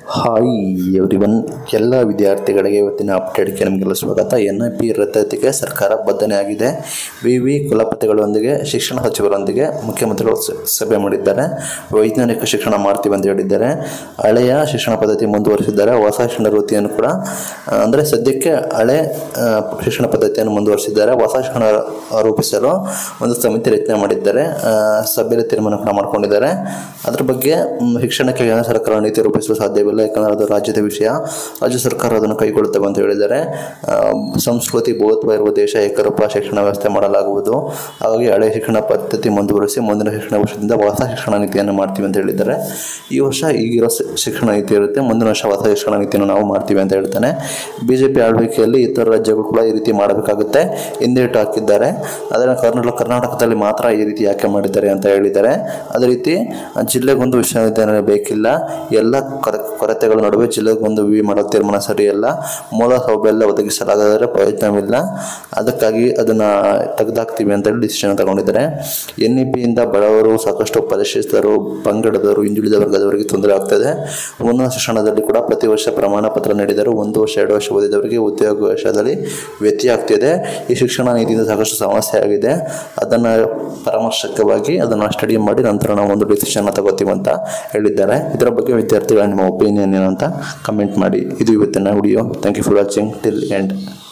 hi everyone ಎಲ್ಲ ವಿದ್ಯಾರ್ಥಿಗಳಿಗೆ ಇವತ್ತಿನ ಅಪ್ಡೇಟ್ಗೆ ನಿಮಗೆಲ್ಲ ಸ್ವಾಗತ ಎನ್ ಐ ಪಿ ರದ್ದತಿಗೆ ಸರ್ಕಾರ ಬದ್ಧನೆಯಾಗಿದೆ ವಿ ವಿ ಕುಲಪತಿಗಳೊಂದಿಗೆ ಶಿಕ್ಷಣ ಸಚಿವರೊಂದಿಗೆ ಮುಖ್ಯಮಂತ್ರಿಗಳು ಸ- ಸಭೆ ಮಾಡಿದ್ದಾರೆ ವೈಜ್ಞಾನಿಕ ಶಿಕ್ಷಣ ಮಾಡ್ತೀವಿ ಅಂತ ಹೇಳಿದ್ದಾರೆ ಹಳೆಯ ಶಿಕ್ಷಣ ಪದ್ಧತಿ ಮುಂದುವರಿಸಿದ್ದಾರೆ ಹೊಸ ಶಿಕ್ಷಣ ವೃತ್ತಿಯನ್ನು ಕೂಡ ಆ, ಅಂದರೆ ಸದ್ಯಕ್ಕೆ ಹಳೆ ಆ, ಶಿಕ್ಷಣ ಪದ್ಧತಿಯನ್ನು ಮುಂದುವರಿಸಿದ್ದಾರೆ ಹೊಸ ಶಿಕ್ಷಣ ರೂಪಿಸಲು ಒಂದು ಸಮಿತಿ ರಚನೆ ಮಾಡಿದ್ದಾರೆ ಆ, ಸಭೆಯಲ್ಲಿ ತೀರ್ಮಾನ ಕೂಡ ಮಾಡ್ಕೊಂಡಿದ್ದಾರೆ ಅದ್ರ ಬಗ್ಗೆ ಮ್, ಶಿಕ್ಷಣಕ್ಕೆ ಕೇಂದ್ರ ಸರ್ಕಾರ ನೀತಿ ರೂಪಿಸಲು ಸಾಧ್ಯವಿಲ್ಲ ಯಾಕಂದರೆ ಅದು ರಾಜ್ಯದ ವಿಷಯ ರಾಜ್ಯ ಸರ್ಕಾರ ಅದನ್ನು ಕೈಗೊಳ್ಳುತ್ತವೆ ಅಂತ ಹೇಳಿದ್ದಾರೆ ಆ, ಸಂಸ್ಕೃತಿ ಬಹುತ್ವ ಇರುವ ದೇಶ ಏಕರೂಪ ಶಿಕ್ಷಣ ವ್ಯವಸ್ಥೆ ಮಾಡಲಾಗುವುದು ಹಾಗಾಗಿ ಹಳೆಯ ಶಿಕ್ಷಣ ಪದ್ಧತಿ ಮುಂದುವರಿಸಿ ಮುಂದಿನ ಶಿಕ್ಷಣ ವರ್ಷದಿಂದ ಹೊಸ ಶಿಕ್ಷಣ ನೀತಿಯನ್ನು ಮಾಡ್ತೀವಿ ಅಂತ ಹೇಳಿದ್ದಾರೆ ಈ ವರ್ಷ ಈಗಿರೋ ಶಿ- ಶಿಕ್ಷಣ ನೀತಿ ಇರುತ್ತೆ ಮುಂದಿನ ವರ್ಷ ಹೊಸ ಶಿಕ್ಷಣ ನೀತಿಯನ್ನು ನಾವು ಮಾಡ್ತೀವಿ ಅಂತ ಹೇಳ್ತಾನೆ ಬಿ ಜೆ ಪಿ ಆಳ್ವಿಕೆಯಲ್ಲಿ ಇತರ ರಾಜ್ಯಗಳು ಕೂಡ ಈ ರೀತಿ ಮಾಡಬೇಕಾಗುತ್ತೆ ಹಿಂದೇಟು ಹಾಕಿದ್ದಾರೆ ಆದರೆ ಕರ್ನಾಟಕ ಕರ್ನಾಟಕದಲ್ಲಿ ಮಾತ್ರ ಈ ರೀತಿ ಯಾಕೆ ಮಾಡಿದ್ದಾರೆ ಅಂತ ಹೇಳಿದ್ದಾರೆ ಅದೇ ರೀತಿ ಜಿಲ್ಲೆಗೊಂದು ವಿಶ್ವವಿದ್ಯಾಲಯ ಬೇಕಿಲ್ಲ ಎಲ್ಲ ಕೊರ- ಕೊರತೆಗಳ ನಡುವೆ ಜಿಲ್ಲೆಗೊಂದು ವಿ ಮಾಡೋ ತೀರ್ಮಾನ ಸರಿಯಲ್ಲ ಮೂಲ ಸೌಲಭ್ಯ ಒದಗಿಸಲಾಗದರೆ ಪ್ರಯೋಜನವಿಲ್ಲ ಅದಕ್ಕಾಗಿ ಅದನ್ನು ತೆಗೆದಾಕ್ತೀವಿ ಅಂತ ಹೇಳಿ ಡಿಸಿಷನ್ ತಗೊಂಡಿದ್ದಾರೆ ಎನ್ ಇ ಪಿಯಿಂದ ಬಡವರು ಸಾಕಷ್ಟು ಪರಿಶಿಷ್ಟರು ಪಂಗಡದವರು ಹಿಂದುಳಿದ ವರ್ಗದವರಿಗೆ ತೊಂದರೆ ಆಗ್ತದೆ ಉನ್ನತ ಶಿಕ್ಷಣದಲ್ಲಿ ಕೂಡ ಪ್ರತಿ ವರ್ಷ ಪ್ರಮಾಣ ಪತ್ರ ನೀಡಿದರು ಒಂದು ವರ್ಷ ಎರಡು ವರ್ಷ ಓದಿದವರಿಗೆ ಉದ್ಯೋಗಾವಕಾಶದಲ್ಲಿ ವ್ಯತ್ಯಯ ಆಗ್ತಿದೆ ಈ ಶಿಕ್ಷಣ ನೀತಿಯಿಂದ ಸಾಕಷ್ಟು ಸಮಸ್ಯೆ ಆಗಿದೆ ಅದನ್ನು ಪರಾಮರ್ಶಕವಾಗಿ ಅದನ್ನು ಸ್ಟಡಿ ಮಾಡಿ ನಂತರ ನಾವು ಒಂದು ಡಿಸಿಷನ್ ತಗೋತೀವಿ ಅಂತ ಹೇಳಿದ್ದಾರೆ ಇದರ ಬಗ್ಗೆ ವಿದ್ಯಾರ್ಥಿಗಳ ನಿಮ್ಮ ಒಪಿನಿಯನ್ ಏನಂತ ಕಮೆಂಟ್ ಮಾಡಿ ಇದು ಇವತ್ತಿನ video thank you for watching till end